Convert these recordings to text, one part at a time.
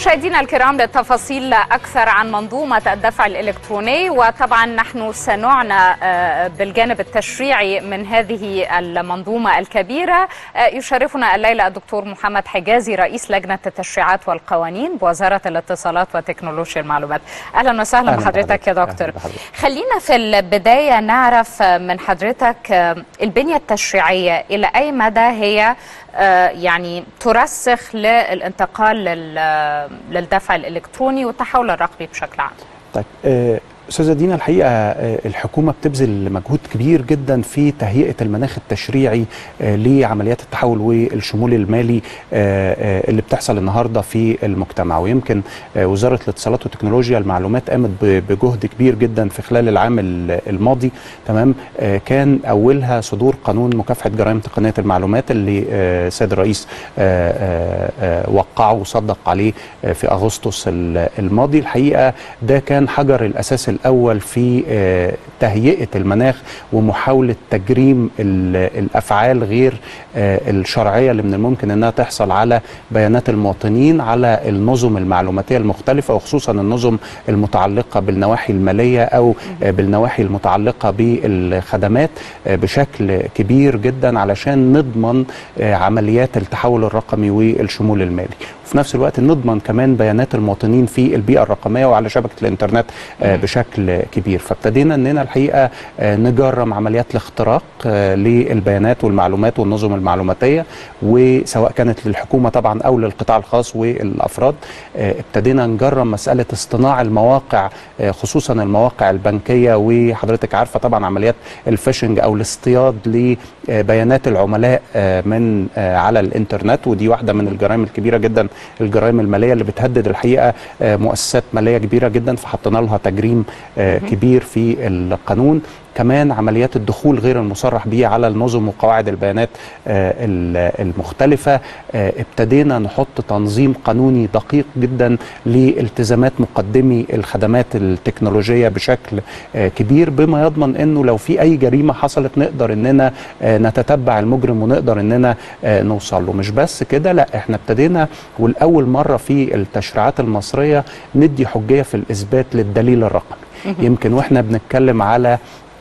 مشاهدينا الكرام للتفاصيل أكثر عن منظومة الدفع الإلكتروني وطبعا نحن سنعنى بالجانب التشريعي من هذه المنظومة الكبيرة يشرفنا الليلة الدكتور محمد حجازي رئيس لجنة التشريعات والقوانين بوزارة الاتصالات وتكنولوجيا المعلومات أهلا وسهلا أهلا بحضرتك يا بحضرتك. دكتور أهلا بحضرتك. خلينا في البداية نعرف من حضرتك البنية التشريعية إلى أي مدى هي آه، يعني ترسخ للانتقال لل- للدفع الإلكتروني والتحول الرقمي بشكل عام طيب آه، استاذه دينا الحقيقه آه، الحكومه بتبذل مجهود كبير جدا في تهيئه المناخ التشريعي آه، لعمليات التحول والشمول المالي آه، آه، اللي بتحصل النهارده في المجتمع ويمكن آه، وزاره الاتصالات وتكنولوجيا المعلومات قامت ب- بجهد كبير جدا في خلال العام ال- الماضي تمام آه، كان اولها صدور قانون مكافحه جرائم تقنيه المعلومات اللي آه، سيد الرئيس آه، آه، آه، وقعه وصدق عليه آه، في اغسطس ال- الماضي الحقيقه ده كان حجر الاساس الاول في آه، تهيئه المناخ ومحاوله تجريم ال- الافعال غير آه، الشرعيه اللي من الممكن انها تحصل على بيانات المواطنين على النظم المعلوماتيه المختلفه وخصوصا النظم المتعلقه بالنواحي الماليه او آه، بالنواحي المتعلقه بالخدمات آه، بشكل كبير جدا علشان نضمن آه، عمليات التحول الرقمي والشمول المالي وفي نفس الوقت نضمن كمان بيانات المواطنين في البيئه الرقميه وعلى شبكه الانترنت آه، بشكل كبير فابتدينا اننا الحقيقه آه، نجرم عمليات الاختراق آه، للبيانات والمعلومات والنظم المعلوماتيه وسواء كانت للحكومه طبعا او للقطاع الخاص والافراد آه، ابتدينا نجرم مساله اصطناع المواقع آه، خصوصا المواقع البنكيه وحضرتك عارفه طبعا عمليات الفيشنج او الاصطياد لبيانات العملاء آه، من آه، على الانترنت ودي واحده من الجرائم الكبيره جدا الجرائم الماليه اللي بتهدد الحقيقه آه، مؤسسات ماليه كبيره جدا فحطينا لها تجريم آه، كبير في القانون كمان عمليات الدخول غير المصرح به على النظم وقواعد البيانات آه، ال- المختلفة آه، ابتدينا نحط تنظيم قانوني دقيق جدا لالتزامات مقدمي الخدمات التكنولوجية بشكل آه، كبير بما يضمن انه لو في اي جريمة حصلت نقدر اننا آه، نتتبع المجرم ونقدر اننا آه، نوصل له مش بس كده لا احنا ابتدينا والاول مرة في التشريعات المصرية ندي حجية في الاثبات للدليل الرقمي يمكن واحنا بنتكلم على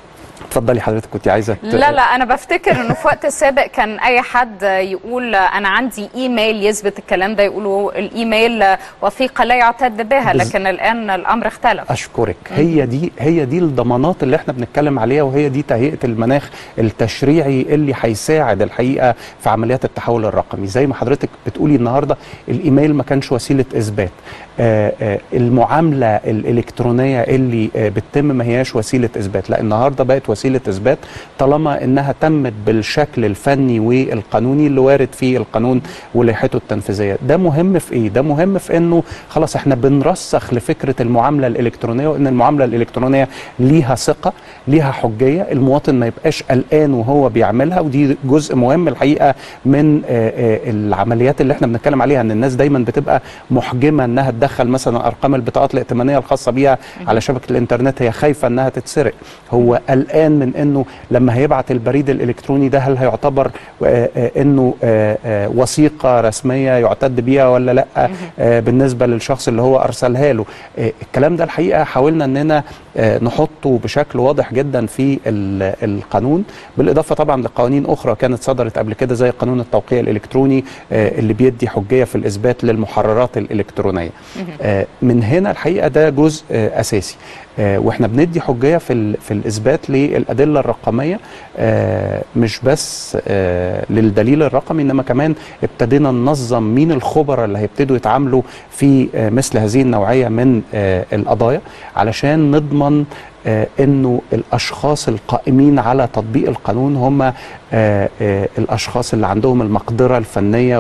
اتفضلي حضرتك كنت عايزه ت- لا لا انا بفتكر انه في وقت سابق كان اي حد يقول انا عندي ايميل يثبت الكلام ده يقولوا الايميل وثيقه لا يعتد بها بز- لكن الان الامر اختلف اشكرك هي دي هي دي الضمانات اللي احنا بنتكلم عليها وهي دي تهيئه المناخ التشريعي اللي هيساعد الحقيقه في عمليات التحول الرقمي زي ما حضرتك بتقولي النهارده الايميل ما كانش وسيله اثبات آه آه المعامله الالكترونيه اللي آه بتتم ما هياش وسيله اثبات لا النهارده بقت وسيله اثبات طالما انها تمت بالشكل الفني والقانوني اللي وارد في القانون ولائحته التنفيذيه ده مهم في ايه ده مهم في انه خلاص احنا بنرسخ لفكره المعامله الالكترونيه وان المعامله الالكترونيه ليها ثقه ليها حجيه المواطن ما يبقاش قلقان وهو بيعملها ودي جزء مهم الحقيقه من آه، آه، العمليات اللي احنا بنتكلم عليها ان الناس دايما بتبقى محجمه انها تدخل مثلا ارقام البطاقات الائتمانيه الخاصه بيها على شبكه الانترنت هي خايفه انها تتسرق هو قلقان من انه لما هيبعت البريد الالكتروني ده هل هيعتبر آه، آه، انه آه، آه، وثيقه رسميه يعتد بيها ولا لا آه، بالنسبه للشخص اللي هو ارسلها له آه، الكلام ده الحقيقه حاولنا اننا آه، نحطه بشكل واضح جدا في ال- القانون بالاضافه طبعا لقوانين اخرى كانت صدرت قبل كده زي قانون التوقيع الالكتروني آه، اللي بيدي حجيه في الاثبات للمحررات الالكترونيه آه، من هنا الحقيقه ده جزء آه، اساسي آه، واحنا بندي حجيه في ال- في الاثبات للادله الرقميه آه، مش بس آه، للدليل الرقمي انما كمان ابتدينا ننظم مين الخبراء اللي هيبتدوا يتعاملوا في آه، مثل هذه النوعيه من آه، القضايا علشان نضمن آه، انه الاشخاص القائمين على تطبيق القانون هم آه، آه، الاشخاص اللي عندهم المقدره الفنيه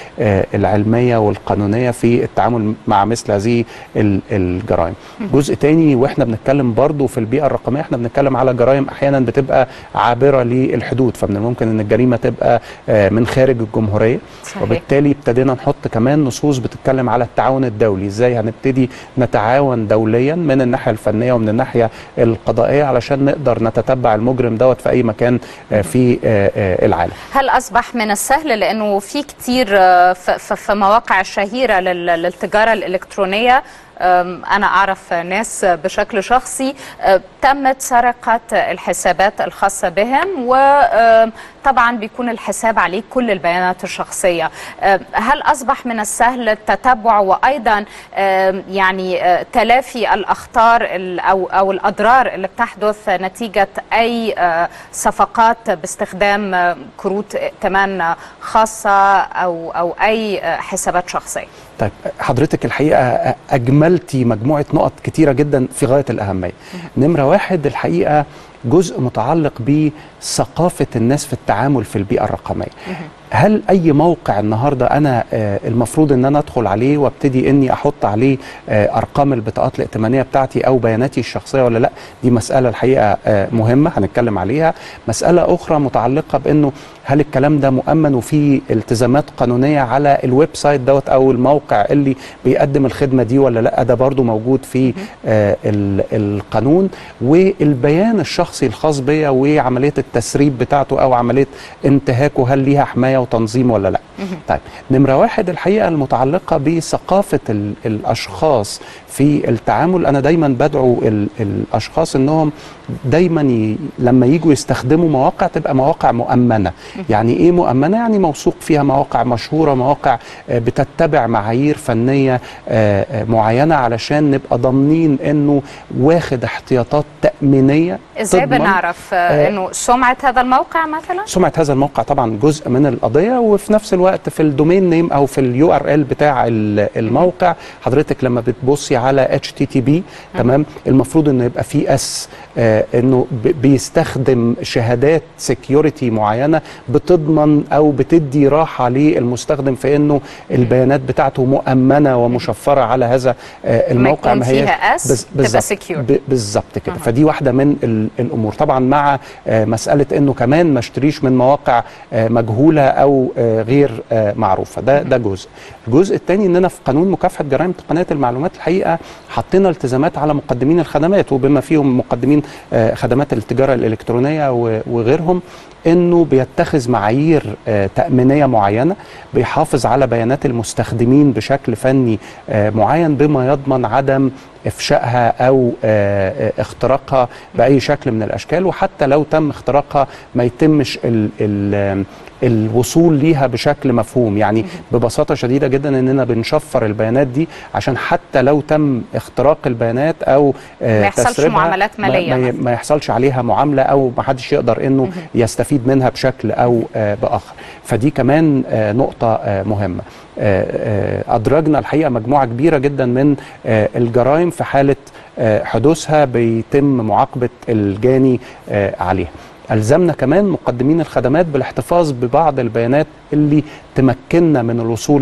والعلميه والقانونيه في التعامل مع مثل هذه ال- الجرائم. جزء تاني واحنا بنتكلم برضو في البيئه الرقميه احنا بنتكلم على جرائم احيانا بتبقى عابره للحدود فمن الممكن ان الجريمه تبقى آه، من خارج الجمهوريه صحيح. وبالتالي ابتدينا نحط كمان نصوص بتتكلم على التعاون الدولي ازاي هنبتدي نتعاون دوليا من الناحيه الفنيه ومن الناحيه القضائيه علشان نقدر نتتبع المجرم دوت في اي مكان آه، في آه، آه، العالم هل اصبح من السهل لانه في كتير آه، ف- ف- في مواقع شهيره لل- للتجاره الالكترونيه أم، انا اعرف ناس بشكل شخصي أه، تمت سرقه الحسابات الخاصه بهم وطبعا بيكون الحساب عليه كل البيانات الشخصيه أه، هل اصبح من السهل التتبع وايضا أم، يعني أه، تلافي الاخطار ال- او او الاضرار اللي بتحدث نتيجه اي أه، صفقات باستخدام أه، كروت ائتمان خاصه او او اي أه، حسابات شخصيه طيب حضرتك الحقيقه اجملتي مجموعه نقط كتيره جدا في غايه الاهميه نمره واحد الحقيقه جزء متعلق بثقافه الناس في التعامل في البيئه الرقميه هل اي موقع النهارده انا آه، المفروض ان انا ادخل عليه وابتدي اني احط عليه آه، ارقام البطاقات الائتمانيه بتاعتي او بياناتي الشخصيه ولا لا دي مساله الحقيقه آه، مهمه هنتكلم عليها مساله اخرى متعلقه بانه هل الكلام ده مؤمن وفي التزامات قانونيه على الويب سايت دوت او الموقع اللي بيقدم الخدمه دي ولا لا ده برضو موجود في آه، ال- القانون والبيان الشخصي الخاص بيا وعمليه التسريب بتاعته او عمليه انتهاكه هل ليها حمايه وتنظيم ولا لا طيب نمره واحد الحقيقه المتعلقه بثقافه ال- الاشخاص في التعامل انا دايما بدعو ال- الاشخاص انهم دايما ي... لما يجوا يستخدموا مواقع تبقى مواقع مؤمنه يعني ايه مؤمنه يعني موثوق فيها مواقع مشهوره مواقع آه، بتتبع معايير فنيه آه، آه، معينه علشان نبقى ضامنين انه واخد احتياطات تامينيه ازاي تضمن بنعرف آه، آه، انه سمعه هذا الموقع مثلا سمعه هذا الموقع طبعا جزء من القضيه وفي نفس الوقت في الدومين نيم او في اليو ار ال بتاع ال- الموقع حضرتك لما بتبصي على اتش تي تي بي تمام المفروض انه يبقى في اس انه ب- بيستخدم شهادات سكيورتي معينه بتضمن او بتدي راحه للمستخدم في انه البيانات بتاعته مؤمنه ومشفره على هذا آه، الموقع يكون هياش- فيها S بز- تبقى بالظبط. secure. ب- بالظبط كده أها. فدي واحده من ال- الامور طبعا مع آه، مساله انه كمان ما اشتريش من مواقع آه، مجهوله او آه، غير آه، معروفه ده ده جزء الجزء الثاني اننا في قانون مكافحه جرائم تقنيه المعلومات الحقيقه حطينا التزامات على مقدمين الخدمات وبما فيهم مقدمين آه، خدمات التجاره الالكترونيه و- وغيرهم انه بيتخذ معايير آه، تامينيه معينه بيحافظ على بيانات المستخدمين بشكل فني آه، معين بما يضمن عدم افشائها او آه، آه، اختراقها باي شكل من الاشكال وحتى لو تم اختراقها ما يتمش ال ال الوصول ليها بشكل مفهوم يعني ببساطه شديده جدا اننا بنشفر البيانات دي عشان حتى لو تم اختراق البيانات او آه، ما يحصلش تسريبها، معاملات ما- مالية ما, مثلاً. ما يحصلش عليها معامله او ما حدش يقدر انه يستفيد منها بشكل او آه، باخر فدي كمان آه، نقطه آه، مهمه آه، آه، ادرجنا الحقيقه مجموعه كبيره جدا من آه، الجرائم في حاله آه، حدوثها بيتم معاقبه الجاني آه، عليها ألزمنا كمان مقدمين الخدمات بالاحتفاظ ببعض البيانات اللي تمكننا من الوصول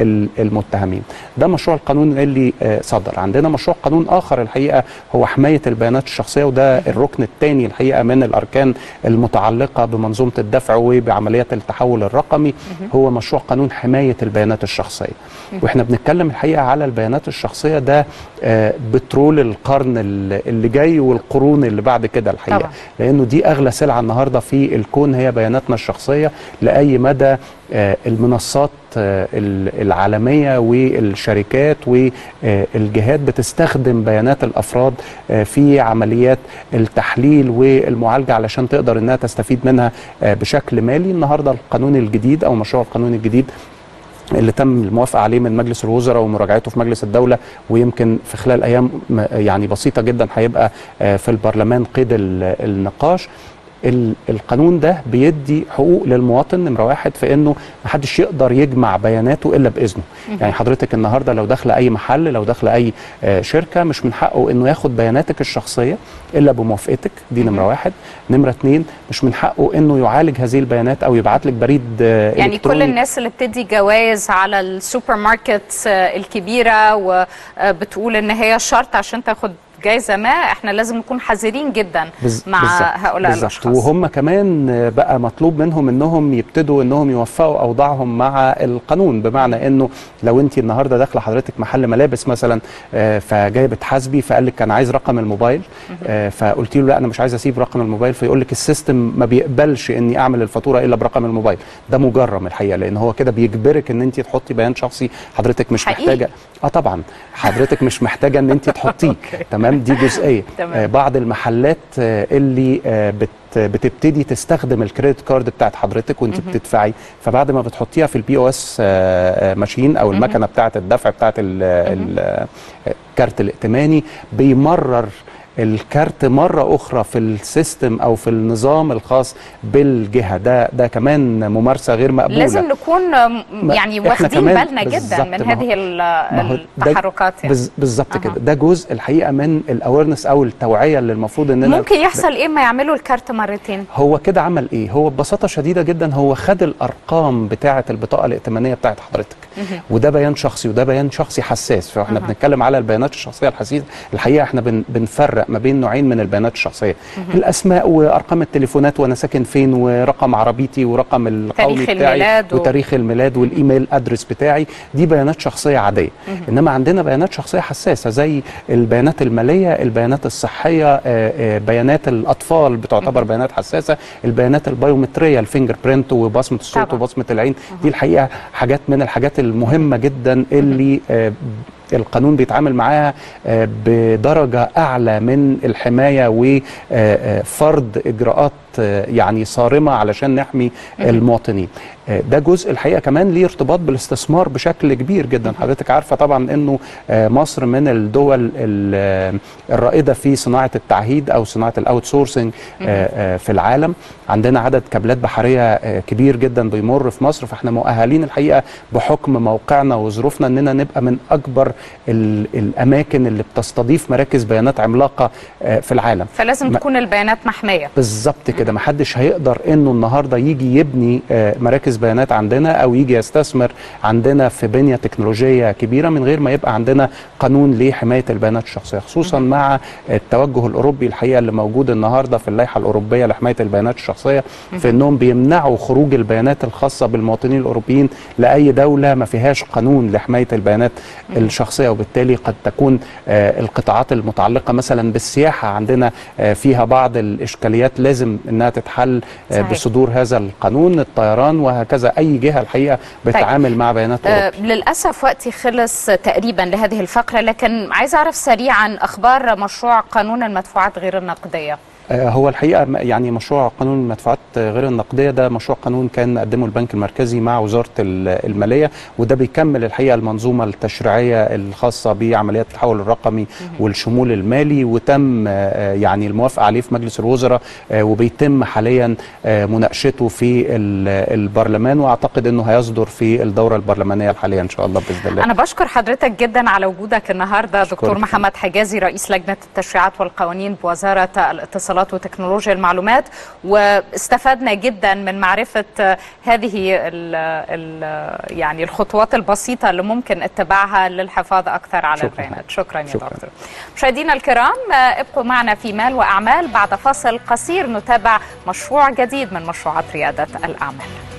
للمتهمين ده مشروع القانون اللي آه، صدر عندنا مشروع قانون آخر الحقيقة هو حماية البيانات الشخصية وده الركن الثاني الحقيقة من الأركان المتعلقة بمنظومة الدفع وبعمليات التحول الرقمي هو مشروع قانون حماية البيانات الشخصية واحنا بنتكلم الحقيقة على البيانات الشخصية ده آه، بترول القرن اللي اللي جاي والقرون اللي بعد كده الحقيقة طبعا. لانه دي اغلى سلعه النهارده في الكون هي بياناتنا الشخصيه لاي مدى آه، المنصات آه، ال- العالميه والشركات والجهات بتستخدم بيانات الافراد آه، في عمليات التحليل والمعالجه علشان تقدر انها تستفيد منها آه، بشكل مالي النهارده القانون الجديد او مشروع القانون الجديد اللي تم الموافقه عليه من مجلس الوزراء ومراجعته في مجلس الدوله ويمكن في خلال ايام م- يعني بسيطه جدا هيبقى آه، في البرلمان قيد ال- النقاش ال- القانون ده بيدي حقوق للمواطن نمره واحد في انه محدش يقدر يجمع بياناته الا باذنه يعني حضرتك النهارده لو داخله اي محل لو داخله اي آه، شركه مش من حقه انه ياخد بياناتك الشخصيه الا بموافقتك دي نمره واحد نمره اتنين مش من حقه انه يعالج هذه البيانات او يبعت لك بريد آه، يعني كل إلكتروني. الناس اللي بتدي جوائز على السوبر ماركت آه، الكبيره وبتقول ان هي شرط عشان تاخد جايزه ما احنا لازم نكون حذرين جدا بز- مع بالظبط- هؤلاء بالظبط. الاشخاص وهم كمان بقى مطلوب منهم انهم يبتدوا انهم يوفقوا اوضاعهم مع القانون بمعنى انه لو انت النهارده داخله حضرتك محل ملابس مثلا آه، فجايه بتحاسبي فقال لك انا عايز رقم الموبايل آه، فقلت له لا انا مش عايز اسيب رقم الموبايل فيقول لك السيستم ما بيقبلش اني اعمل الفاتوره الا برقم الموبايل ده مجرم الحقيقه لان هو كده بيجبرك ان انت تحطي بيان شخصي حضرتك مش حقيقي. محتاجه اه طبعا حضرتك مش محتاجه ان انت تحطيه تمام دي جزئيه تمام. آه، بعض المحلات آه، اللي آه، بت بتبتدي تستخدم الكريدت كارد بتاعت حضرتك وانت بتدفعي فبعد ما بتحطيها في البي او اس ماشين او المكنه بتاعت الدفع بتاعت ال- ال- آه، الكارت الائتماني بيمرر الكارت مرة أخرى في السيستم أو في النظام الخاص بالجهة ده ده كمان ممارسة غير مقبولة لازم نكون م- ما- يعني إحنا واخدين كمان بالنا جدا بالظبط، من ما هو- هذه ال- ما هو ده- التحركات يعني. بز- بالظبط أها. كده ده جزء الحقيقة من الأويرنس أو التوعية اللي المفروض إننا ممكن يحصل ايه ما يعملوا الكارت مرتين هو كده عمل ايه هو ببساطه شديده جدا هو خد الارقام بتاعه البطاقه الائتمانيه بتاعه حضرتك وده بيان شخصي وده بيان شخصي حساس فاحنا أها. بنتكلم على البيانات الشخصيه الحساسه الحقيقه احنا بن بنفرق ما بين نوعين من البيانات الشخصيه الاسماء وارقام التليفونات وانا ساكن فين ورقم عربيتي ورقم القومي تاريخ بتاعي الميلاد و- وتاريخ الميلاد والايميل ادرس بتاعي دي بيانات شخصيه عاديه انما عندنا بيانات شخصيه حساسه زي البيانات الماليه البيانات الصحيه آه، آه، بيانات الاطفال بتعتبر بيانات حساسه البيانات البيومتريه الفينجر برينت وبصمه الصوت طبعا. وبصمه العين دي الحقيقه حاجات من الحاجات المهمه جدا اللي آه، القانون بيتعامل معاها آه، بدرجة أعلى من الحماية وفرض إجراءات آه، يعني صارمة علشان نحمي المواطنين آه، ده جزء الحقيقة كمان ليه ارتباط بالاستثمار بشكل كبير جدا حضرتك عارفة طبعا أنه آه، مصر من الدول ال- الرائدة في صناعة التعهيد أو صناعة الأوت سورسنج في العالم عندنا عدد كابلات بحرية آه، كبير جدا بيمر في مصر فاحنا مؤهلين الحقيقة بحكم موقعنا وظروفنا أننا نبقى من أكبر ال- الأماكن اللي بتستضيف مراكز بيانات عملاقة آه، في العالم فلازم ما- تكون البيانات محميه بالظبط كده محدش هيقدر انه النهارده يجي يبني آه، مراكز بيانات عندنا او يجي يستثمر عندنا في بنيه تكنولوجيه كبيره من غير ما يبقى عندنا قانون لحمايه البيانات الشخصيه خصوصا مع التوجه الاوروبي الحقيقه اللي موجود النهارده في اللائحه الاوروبيه لحمايه البيانات الشخصيه في انهم بيمنعوا خروج البيانات الخاصه بالمواطنين الاوروبيين لاي دوله ما فيهاش قانون لحمايه البيانات الشخصيه وبالتالي قد تكون آه، القطاعات المتعلقه مثلا بالسياحه عندنا آه، فيها بعض الاشكاليات لازم انها تتحل آه، صحيح. بصدور هذا القانون الطيران وهكذا اي جهه الحقيقه بتتعامل مع بيانات آه اوروبا للأسف وقتي خلص تقريبا لهذه الفقرة لكن عايز أعرف سريعا أخبار مشروع قانون المدفوعات غير النقدية آه، هو الحقيقه م- يعني مشروع قانون المدفوعات آه، غير النقديه ده مشروع قانون كان قدمه البنك المركزي مع وزاره ال- الماليه وده بيكمل الحقيقه المنظومه التشريعيه الخاصه بعمليات التحول الرقمي والشمول المالي وتم آه، يعني الموافقه عليه في مجلس الوزراء آه، وبيتم حاليا آه، مناقشته في ال- البرلمان واعتقد انه هيصدر في الدوره البرلمانيه الحاليه ان شاء الله باذن الله أنا بشكر حضرتك جدا على وجودك النهاردة دكتور أشكرك. محمد حجازي رئيس لجنة التشريعات والقوانين بوزارة الاتصالات وتكنولوجيا المعلومات واستفدنا جدا من معرفة آه، هذه ال ال يعني الخطوات البسيطة اللي ممكن اتباعها للحفاظ أكثر على شكراً. البيانات شكرا يا شكراً. دكتور مشاهدينا الكرام آه، ابقوا معنا في مال وأعمال بعد فاصل قصير نتابع مشروع جديد من مشروعات ريادة الأعمال